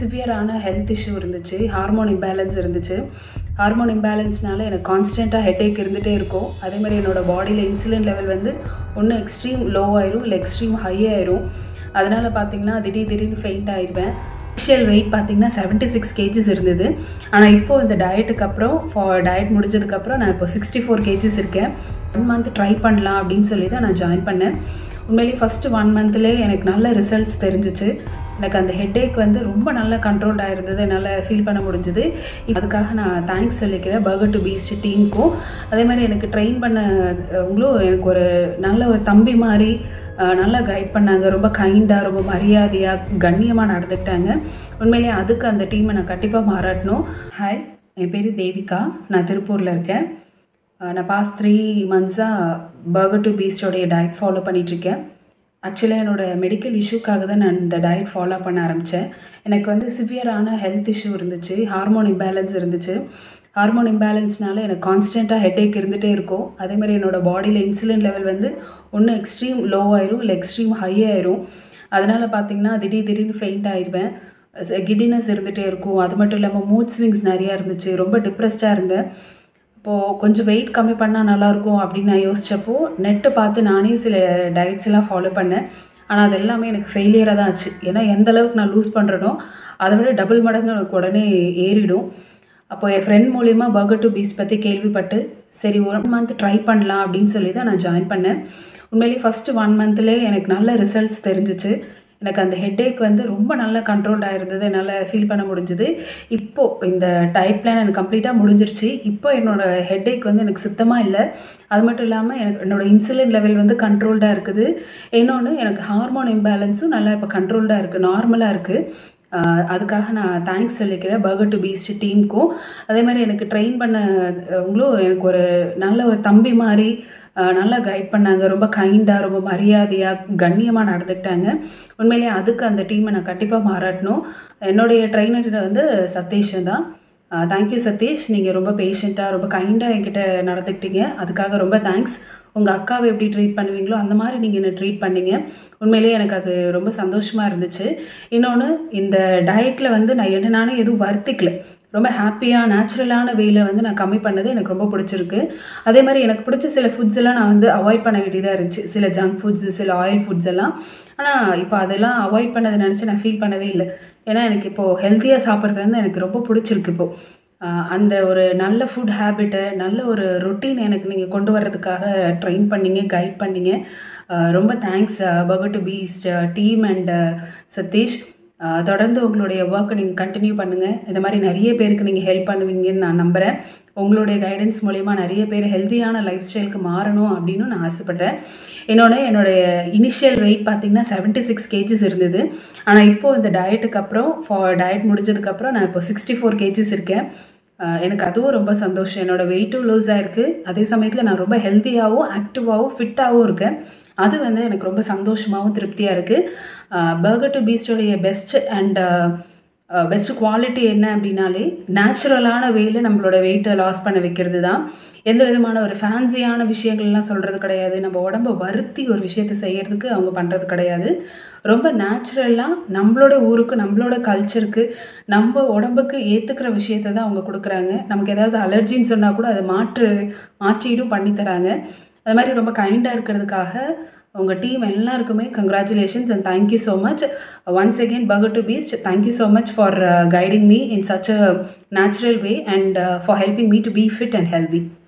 சிவியரான health issue இருந்துச்சு hormone imbalance இருந்துச்சு hormone இம்பேலன்ஸ்னால எனக்கு கான்ஸ்டண்ட்டாக ஹெட்டேக் இருந்துகிட்டே இருக்கும் அதே மாதிரி என்னோடய பாடியில் இன்சுலின் லெவல் வந்து ஒன்று எக்ஸ்ட்ரீம் லோ ஆயிரும் இல்லை எக்ஸ்ட்ரீம் ஹை ஆயிரும் அதனால் பார்த்தீங்கன்னா திடீர் திடீர்னு ஃபெயிண்ட் ஆயிடுவேன் இனிஷியல் வெயிட் பார்த்தீங்கன்னா செவன்ட்டி சிக்ஸ் கேஜிஸ் இருந்தது ஆனால் இப்போது இந்த டயட்டுக்கு அப்புறம் ஃபார் டயட் முடிஞ்சதுக்கப்புறம் நான் இப்போ சிக்ஸ்டி ஃபோர் கேஜிஸ் இருக்கேன் ஒன் மந்த் ட்ரை பண்ணலாம் அப்படின்னு சொல்லி தான் நான் ஜாயின் பண்ணேன் உண்மையிலேயே ஃபஸ்ட்டு ஒன் மந்த்லேயே எனக்கு நல்ல ரிசல்ட்ஸ் தெரிஞ்சிச்சு எனக்கு அந்த ஹெட்டேக் வந்து ரொம்ப நல்ல கண்ட்ரோல்டாக இருந்தது என்னால் ஃபீல் பண்ண முடிஞ்சுது அதுக்காக நான் தேங்க்ஸ் சொல்லிக்கிறேன் பர்கர் டு பீஸ்ட் டீமுக்கும் அதே மாதிரி எனக்கு ட்ரெயின் பண்ணவங்களும் எனக்கு ஒரு நல்ல ஒரு தம்பி மாதிரி அஹ், நல்லா கைட் பண்ணாங்க ரொம்ப கைண்டாக ரொம்ப மரியாதையாக கண்ணியமாக நடந்துக்கிட்டாங்க உண்மையிலேயே அதுக்கு அந்த டீமை நான் கண்டிப்பாக பாராட்டணும் ஹாய் என் பேர் தேவிகா நான் திருப்பூரில் இருக்கேன் அஹ், நான் பாஸ்ட் த்ரீ மந்த்ஸாக பர்கர் டு பீஸ்டோடைய டயட் ஃபாலோ பண்ணிகிட்ருக்கேன் ஆக்சுவலாக என்னோடய மெடிக்கல் இஷ்யூக்காக தான் நான் இந்த டயட் ஃபாலோ பண்ண ஆரம்பித்தேன் எனக்கு வந்து சிவியரான ஹெல்த் இஷ்யூ இருந்துச்சு ஹார்மோன் இம்பேலன்ஸ் இருந்துச்சு ஹார்மோன் இம்பேலன்ஸ்னால எனக்கு கான்ஸ்டண்ட்டாக ஹெட்டேக் இருந்துகிட்டே இருக்கும் அதே மாதிரி என்னோடய பாடியில் இன்சுலின் லெவல் வந்து ஒன்று எக்ஸ்ட்ரீம் லோ ஆயிரும் இல்லை எக்ஸ்ட்ரீம் ஹை ஆயிரும் அதனால் பார்த்தீங்கன்னா திடீர் திடீர்னு ஃபெயிண்ட் ஆயிடுவேன் கிடினஸ் இருந்துகிட்டே இருக்கும் அது மட்டும் இல்லாமல் மூட் ஸ்விங்ஸ் நிறையா இருந்துச்சு ரொம்ப டிப்ரெஸ்டாக இருந்தேன் இப்போது கொஞ்சம் வெயிட் கம்மி பண்ணால் நல்லாயிருக்கும் அப்படின்னு நான் யோசித்தப்போ நெட்டை பார்த்து நானே சில டயட்ஸ் எல்லாம் ஃபாலோ பண்ணேன் ஆனால் அது எல்லாமே எனக்கு ஃபெயிலியராக தான் ஆச்சு ஏன்னா எந்த அளவுக்கு நான் லூஸ் பண்ணுறனோ அதை விட டபுள் மடங்கு எனக்கு உடனே ஏறிடும் அப்போ என் ஃப்ரெண்ட் மூலிமா பர்கர் டு பீஸ் பற்றி கேள்விப்பட்டு சரி ஒன் மந்த் ட்ரை பண்ணலாம் அப்படின்னு சொல்லி தான் நான் ஜாயின் பண்ணேன் உண்மையிலேயே ஃபஸ்ட்டு ஒன் மந்த்லேயே எனக்கு நல்ல ரிசல்ட்ஸ் தெரிஞ்சிச்சு எனக்கு அந்த ஹெட்டேக் வந்து ரொம்ப நல்ல கண்ட்ரோல்டாக இருந்தது என்னால் ஃபீல் பண்ண முடிஞ்சுது இப்போது இந்த டயட் பிளான் எனக்கு கம்ப்ளீட்டாக முடிஞ்சிருச்சு இப்போ என்னோடய ஹெட்டேக் வந்து எனக்கு சுத்தமாக இல்லை அது மட்டும் இல்லாமல் எனக்கு என்னோடய இன்சுலின் லெவல் வந்து கண்ட்ரோல்டாக இருக்குது இன்னொன்று எனக்கு ஹார்மோன் இம்பேலன்ஸும் நல்லா இப்போ கண்ட்ரோல்டாக இருக்குது நார்மலாக இருக்குது ஆஹ் அதுக்காக நான் தேங்க்ஸ் சொல்லிக்கிறேன் பர்கர் டு பீஸ்ட் டீமுக்கும் அதே மாதிரி எனக்கு ட்ரெயின் பண்ணவங்களும் எனக்கு ஒரு நல்ல ஒரு தம்பி மாதிரி ஆஹ் நல்லா கைட் பண்ணாங்க ரொம்ப கைண்டாக ரொம்ப மரியாதையாக கண்ணியமாக நடந்துக்கிட்டாங்க உண்மையிலேயே அதுக்கு அந்த டீமை நான் கண்டிப்பாக பாராட்டணும் என்னுடைய ட்ரெயினர் வந்து சதீஷ் தான் தேங்க்யூ சதீஷ் நீங்கள் ரொம்ப பேஷண்ட்டாக ரொம்ப கைண்டாக என்கிட்ட நடந்துக்கிட்டீங்க அதுக்காக ரொம்ப தேங்க்ஸ் உங்கள் அக்காவை எப்படி ட்ரீட் பண்ணுவீங்களோ அந்த மாதிரி நீங்கள் என்ன ட்ரீட் பண்ணீங்க உண்மையிலேயே எனக்கு அது ரொம்ப சந்தோஷமாக இருந்துச்சு இன்னொன்று இந்த டயட்டில் வந்து நான் என்ன நானே எதுவும் வருத்திக்கல ரொம்ப ஹாப்பியாக நேச்சுரலான வேயில் வந்து நான் கம்மி பண்ணது எனக்கு ரொம்ப பிடிச்சிருக்கு அதே மாதிரி எனக்கு பிடிச்ச சில ஃபுட்ஸ் எல்லாம் நான் வந்து அவாய்ட் பண்ண வேண்டியதாக இருந்துச்சு சில ஜங்க் ஃபுட்ஸ் சில ஆயில் ஃபுட்ஸ் எல்லாம் ஆனால் இப்போ அதெல்லாம் அவாய்ட் பண்ணதை நினச்சி நான் ஃபீல் பண்ணவே இல்லை ஏன்னா எனக்கு இப்போது ஹெல்த்தியாக சாப்பிட்றது வந்து எனக்கு ரொம்ப பிடிச்சிருக்கு இப்போது ஆஹ் அந்த ஒரு நல்ல ஃபுட் ஹேபிட்டை நல்ல ஒரு ரொட்டீன் எனக்கு நீங்கள் கொண்டு வர்றதுக்காக ட்ரெயின் பண்ணீங்க கைட் பண்ணீங்க ஆஹ் ரொம்ப thanks burger to beast team and Sathish ஆஹ் தொடர்ந்து உங்களுடைய ஒர்க்கை நீங்கள் கண்டினியூ பண்ணுங்கள் இந்த மாதிரி நிறைய பேருக்கு நீங்கள் ஹெல்ப் பண்ணுவீங்கன்னு நான் நம்புகிறேன் உங்களுடைய கைடன்ஸ் மூலயமா நிறைய பேர் ஹெல்த்தியான லைஃப் ஸ்டைலுக்கு மாறணும் அப்படின்னு நான் ஆசைப்பட்றேன் இன்னொன்று என்னுடைய இனிஷியல் வெயிட் பார்த்தீங்கன்னா செவன்ட்டி சிக்ஸ் கேஜிஸ் இருந்தது ஆனால் இப்போது இந்த டயட்டுக்கு அப்புறம் ஃபார் டயட் முடிஞ்சதுக்கப்புறம் நான் இப்போ சிக்ஸ்டி ஃபோர் கேஜிஸ் இருக்கேன் ஆஹ் எனக்கு அதுவும் ரொம்ப சந்தோஷம் என்னோடய வெயிட்டும் லூஸ் ஆயிருக்கு அதே சமயத்தில் நான் ரொம்ப ஹெல்த்தியாகவும் ஆக்டிவாகவும் ஃபிட்டாகவும் இருக்கேன் அது வந்து எனக்கு ரொம்ப சந்தோஷமாகவும் திருப்தியாக இருக்குது பர்கர் டு பீஸ்டோடைய பெஸ்ட் அண்ட் பெஸ்ட் குவாலிட்டி என்ன அப்படின்னாலே நேச்சுரலான வேல நம்மளோட வெயிட்டை லாஸ் பண்ண வைக்கிறது தான் எந்த விதமான ஒரு ஃபேன்சியான விஷயங்கள்லாம் சொல்கிறது கிடையாது நம்ம உடம்ப வருத்தி ஒரு விஷயத்தை செய்கிறதுக்கு அவங்க பண்ணுறது கிடையாது ரொம்ப நேச்சுரலாக நம்மளோட ஊருக்கு நம்மளோட கல்ச்சருக்கு நம்ம உடம்புக்கு ஏற்றுக்கிற விஷயத்தை தான் அவங்க கொடுக்குறாங்க நமக்கு ஏதாவது அலர்ஜின்னு சொன்னால் கூட அதை மாற்று மாற்றீடும் பண்ணி தராங்க அது மாதிரி ரொம்ப கைண்டாக இருக்கிறதுக்காக உங்கள் டீம் எல்லாருக்குமே congratulations and thank you so much once again burger to beast thank you so much for guiding me in such a natural way and for helping me to be fit and healthy